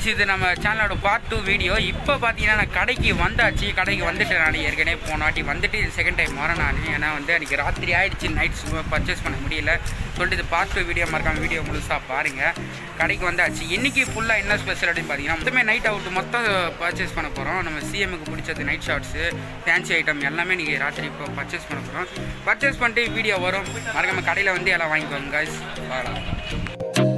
guys இது நம்ம சேனலோட பார்ட் டூ வீடியோ இப்போ பார்த்தீங்கன்னா நான் கடைக்கு வந்தாச்சு கடைக்கு வந்துட்டேன் நான் ஏற்கனவே போன வாட்டி வந்துட்டு இது செகண்ட் டைம் வரேன் நான் ஏன்னா வந்து அன்றைக்கி ராத்திரி ஆயிடுச்சு நைட் பர்ச்சேஸ் பண்ண முடியல சொல்லிட்டு இது பார்ட் டூ வீடியோ மறக்காம வீடியோ முழுசாக பாருங்கள் கடைக்கு வந்தாச்சு இன்றைக்கி ஃபுல்லாக என்ன ஸ்பெஷல் அப்படின்னு பார்த்தீங்கன்னா மொத்தமே நைட் அவுட் மொத்தம் பர்ச்சேஸ் பண்ண போகிறோம் நம்ம சிஎம்முக்கு பிடிச்சது நைட் ஷார்ட்ஸு ஃபேன்சி ஐட்டம் எல்லாமே நீங்கள் ராத்திரி இப்போ பர்ச்சேஸ் பண்ண போகிறோம் பர்ச்சேஸ் பண்ணிட்டு வீடியோ வரும் மறக்காம கடையில் வந்து எல்லாம் வாங்கிக்கோங்க guys பார்க்கலாம்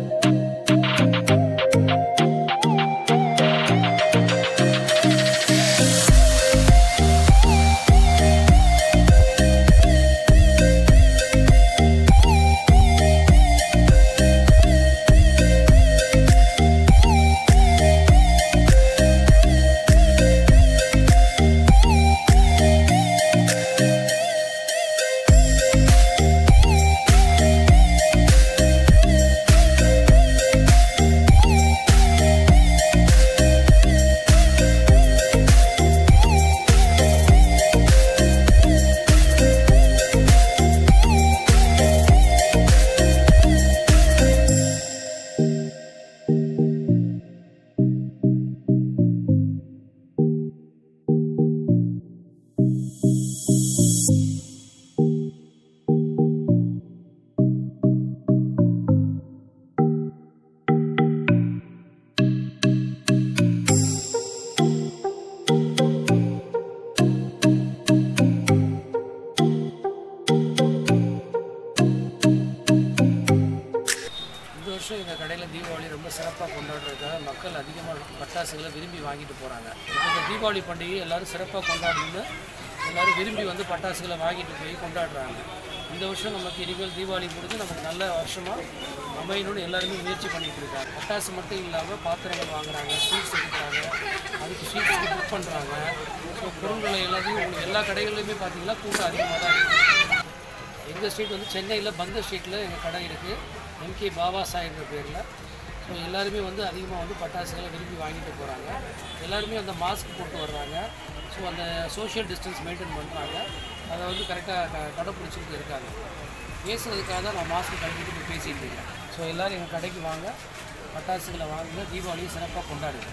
இந்த வருஷம் எங்கள் கடையில் தீபாவளி ரொம்ப சிறப்பாக கொண்டாடுறதுக்காக மக்கள் அதிகமாக பட்டாசுகளை விரும்பி வாங்கிட்டு போகிறாங்க இப்போ இந்த தீபாவளி பண்டிகை எல்லாரும் சிறப்பாக கொண்டாடணும்னு எல்லாரும் விரும்பி வந்து பட்டாசுகளை வாங்கிட்டு போய் கொண்டாடுறாங்க இந்த வருஷம் நமக்கு இனிமேல் தீபாவளி முடிஞ்சு நமக்கு நல்ல வருஷமாக அமையணும்னு எல்லாருமே முயற்சி பண்ணிட்டு இருக்காங்க பட்டாசு மட்டும் இல்லாமல் பாத்திரங்கள் வாங்குறாங்க ஸ்வீட்ஸ் எடுக்கிறாங்க அதுக்கு ஸ்வீட்ஸ்க்கு புக் பண்ணுறாங்க ஸோ பொருட்களை எல்லாத்தையும் உங்களுக்கு எல்லா கடைகள்லையுமே பார்த்தீங்கன்னா கூட்டம் அதிகமாக தான் இருக்குது எங்கள் ஸ்ட்ரீட் வந்து சென்னையில் பந்த ஸ்ட்ரீட்டில் எங்கள் கடை இருக்குது எம்கே பாபா சாயின்ற பேரில் ஸோ எல்லாருமே வந்து அதிகமாக வந்து பட்டாசுகளை விரும்பி வாங்கிட்டு போகிறாங்க எல்லாருமே அந்த மாஸ்க் போட்டு வர்றாங்க ஸோ அந்த சோஷியல் டிஸ்டன்ஸ் மெயின்டைன் பண்ணுறாங்க அதை வந்து கரெக்டாக க கடைப்பிடிச்சிட்டு இருக்காங்க பேசுறதுக்காக தான் நான் மாஸ்க் கட்டிட்டு இப்போ பேசிகிட்டு இருக்கேன் ஸோ எல்லோரும் எங்கள் கடைக்கு வாங்க பட்டாசுகளை வாங்குங்க தீபாவளியை சிறப்பாக கொண்டாடுங்க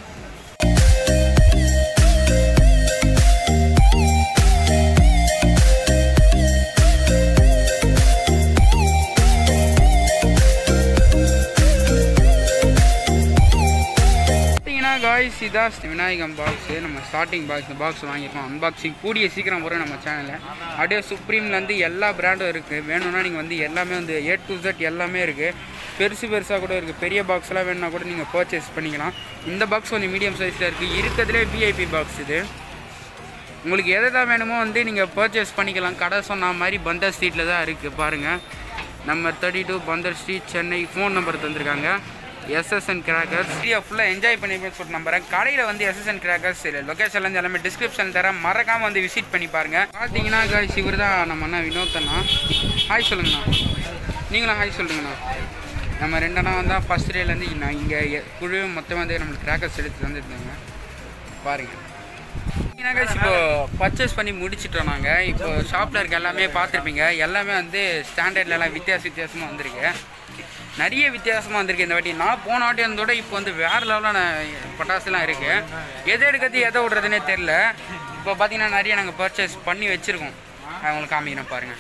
பார்த்தீங்கன்னா காய்ஸ் இதான் விநாயகம் பாக்ஸு நம்ம ஸ்டார்டிங் பாக்ஸ் இந்த பாக்ஸ் வாங்கியிருக்கோம் அன்பாக்சிங் கூடிய சீக்கிரம் வரும் நம்ம சேனலில் அப்படியே சுப்ரீம்லேருந்து எல்லா பிராண்டும் இருக்குது வேணும்னா நீங்கள் வந்து எல்லாமே வந்து ஏ டு Z எல்லாமே இருக்குது பெருசு பெருசாக கூட இருக்குது பெரிய பாக்ஸ்லாம் வேணும்னா கூட நீங்கள் பர்ச்சேஸ் பண்ணிக்கலாம் இந்த பாக்ஸ் கொஞ்சம் மீடியம் சைஸில் இருக்குது இருக்கிறதுலே விஐபி பாக்ஸ் இது உங்களுக்கு எதை தான் வேணுமோ வந்து நீங்கள் பர்ச்சேஸ் பண்ணிக்கலாம் கடை சொன்ன மாதிரி பந்தர் ஸ்ட்ரீட்டில் தான் இருக்குது பாருங்கள் number thirty two Bunder street Chennai phone number தந்திருக்காங்க எஸ்எஸ்என் கிராக்கர்ஸ் வீடியோ ஃபுல்லாக என்ஜாய் பண்ணிப்பேன்னு சொல்லிட்டு நம்புறேன் கடையில் வந்து எஸ்எஸ்என் கிராக்கர்ஸ் லொக்கேஷன்லேருந்து எல்லாமே டிஸ்கிரிப்ஷன் தரேன் மறக்காமல் வந்து விசிட் பண்ணி பாருங்கள் பார்த்தீங்கன்னா guys இவர் தான் நம்ம அண்ணா வினோத் அண்ணா ஹாய் சொல்லுங்கண்ணா நீங்களும் ஹாய் சொல்லுங்கண்ணா நம்ம ரெண்டண்ணா வந்தால் ஃபஸ்ட் டேலேருந்து நான் இங்கே குழு மொத்தம் வந்து நம்மளுக்கு கிராக்கர்ஸ் எடுத்து தந்துருந்தாங்க பாருங்கள் ஏன்னா இப்போ பர்ச்சேஸ் பண்ணி முடிச்சிட்டோம் நாங்கள் இப்போ ஷாப்பில் இருக்க எல்லாமே பார்த்துருப்பீங்க எல்லாமே வந்து ஸ்டாண்டர்ட்ல எல்லாம் வித்தியாச வித்தியாசமாக வந்திருக்கு நிறைய வித்தியாசமாக வந்திருக்கு இந்த வாட்டி நான் போன வாட்டி வந்தோட இப்போ வந்து வேறு லெவலான பட்டாசுலாம் இருக்குது எதை எடுக்கிறது எதை விடுறதுனே தெரில இப்போ பார்த்தீங்கன்னா நிறைய நாங்கள் பர்ச்சேஸ் பண்ணி வச்சுருக்கோம் அவங்களுக்கு காமிக்கிறேன் பாருங்கள்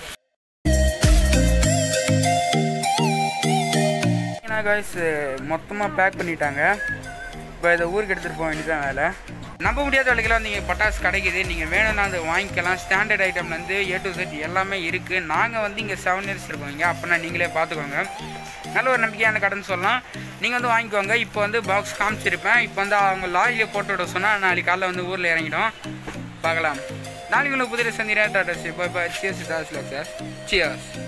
ஏன்னா காய்ஸ் மொத்தமாக பேக் பண்ணிட்டாங்க இப்போ இதை ஊருக்கு எடுத்துகிட்டு போக வேண்டியதான் வேலை நம்ப முடியாத விலைக்கெல்லாம் நீங்கள் பட்டாசு கிடைக்குது நீங்கள் வேணும்னா அதை வாங்கிக்கலாம் ஸ்டாண்டர்ட் ஐட்டம்லேருந்து ஏ டு செட் எல்லாமே இருக்குது நாங்கள் வந்து இங்கே செவன் இயர்ஸ் இருக்கோம் இங்கே அப்படின்னா நீங்களே பார்த்துக்கோங்க நல்ல ஒரு நம்பிக்கையான கடைன்னு சொல்லலாம் நீங்கள் வந்து வாங்கிக்கோங்க இப்போ வந்து பாக்ஸ் காமிச்சிருப்பேன் இப்போ வந்து அவங்க லாரியில் போட்டு விட சொன்னால் நாளைக்கு காலைல வந்து ஊரில் இறங்கிடும் பார்க்கலாம் நாளைக்கு உங்களுக்கு புதிய Chandra tata see bye bye cheers டாஸ்ல சார் சியர்ஸ்